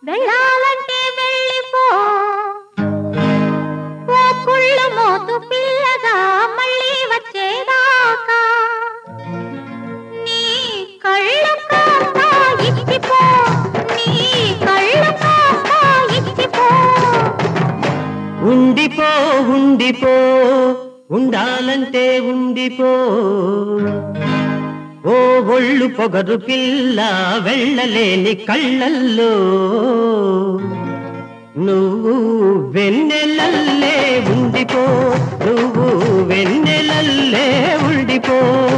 వెళ్ళాలంటే వెళ్ళిపో ఓ కుళ్ళు మోతు పిల్లగా మళ్ళీ వచ్చేదాకా నీ కళ్ళు కాస్త ఇచ్చిపో నీ కళ్ళు కాస్త ఇచ్చిపో ఉండిపో ఉండిపో ఉండాలంటే ఉండిపో ఓ ఒళ్ళు పొగరు పిల్ల వెళ్ళలేని కళ్ళల్లో నువ్వు వెన్నెలల్లే ఉండిపో నువ్వు వెన్నెలల్లే ఉండిపో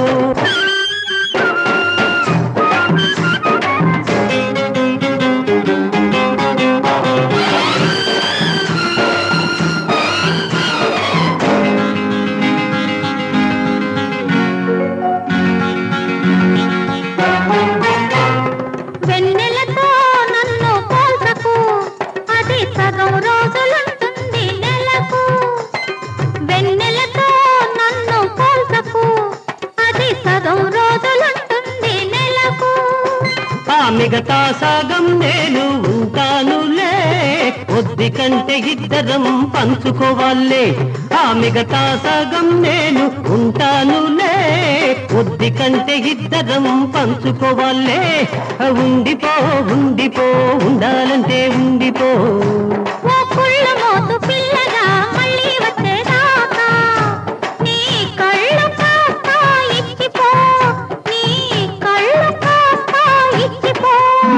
వెన్నెలతో నన్ను పోల్చకు అది సగం రోజులుంటుంది నెలకు వెన్నెలతో నన్ను పోల్చకు అది సగం రోజులుంటుంది నెలకు ఆ మిగతా సాగం నేను ఉంటానులే కొద్ది కంటే ఇద్దరం పంచుకోవాలే ఆ మిగతా సాగం నేను ఉంటానులే కొద్ది కంటే ఇద్దరం పంచుకోవాలే ఉండిపో ఉండిపో ఉండాలంటే ఉండిపో ఓ కుళ్ళ మోతు పిల్లగా మళ్ళీ వచ్చేదాకా నీ కళ్ళు కాస్త ఇచ్చిపో నీ కళ్ళు కాస్త ఇచ్చిపో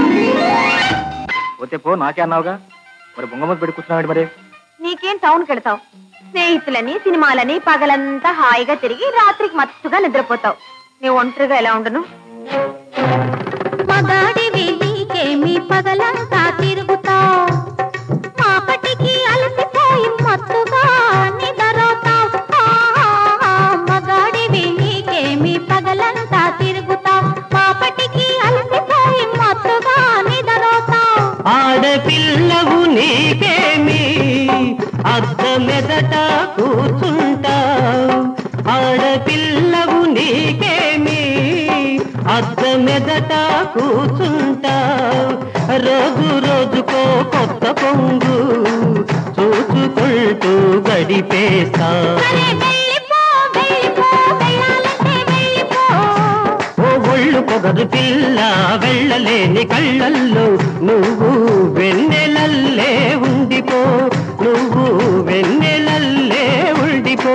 పోతే పో నాకే అన్నావుగా మరి బొంగమతి పెట్టి కూర్చున్నాడు మరి నీకేం టౌన్కి వెళ్తావు స్నేహితులని సినిమాలని పగలంతా హాయిగా తిరిగి రాత్రికి మత్తుగా నిద్రపోతావు నీ ఒంటరిగా ఎలా ఉండను మగాడివి నీకేమి పగలంతా తిరుగుతావు మాపటికి అలసిపోయి మత్తుగా నిద్రపోతావు ఆ, మగాడివి నీకేమి పగలంతా తిరుగుతావు మాపటికి అలసిపోయి మత్తుగా నిద్రపోతావు ఆడపిల్లవు నీకేమి అద్దమెదట కూర్చుంటావు ఆడపిల్లవు నీకేమి అద్దమెదట కూర్చుంటావు రోజు రోజుకో కొత్త పొంగు చూసుకుంటూ గడిపేస్తావు సరే వెళ్ళిపో వెళ్ళిపో వెళ్ళాలంటే వెళ్ళిపో ఓ ఒళ్ళు పొగరు పిల్ల వెళ్ళలేని కళ్ళల్లో నువ్వు వెన్నెలల్లే ఉండిపో నువ్వు వెన్నెలల్లే ఉండిపో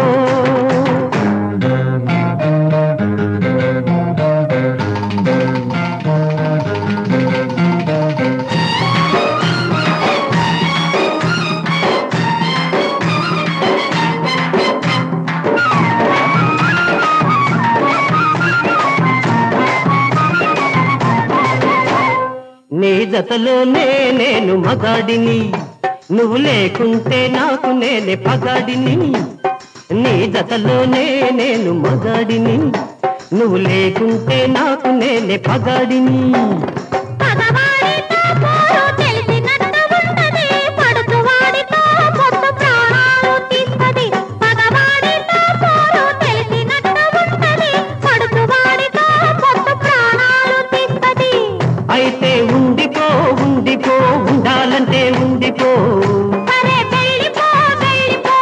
నీ జతలోనే నేను మగాడిని నువ్వు లేకుంటే నాకు నేనే పగాడిని నీ జతలోనే నేను మగాడిని నువ్వు లేకుంటే నాకు నేనే పగాడిని పగవాడితో పోరు తెలిసినట్టు ఉన్నది పడుతు వాడితో పొత్తు ప్రాణాలు తీస్తది పగవాడితో పోరు తెలిసినట్టు ఉన్నది పడుతు వాడితో పొత్తు ప్రాణాలు తీస్తది అయితే ఉండిపో ఉండిపో ఉండాలంటే ఉండిపో సరే వెళ్ళిపో వెళ్ళిపో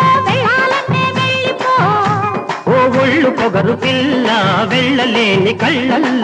వెళ్ళాలంటే వెళ్ళిపో ఓ ఒళ్ళు పొగరు పిల్ల వెళ్ళలేని కళ్ళల్లో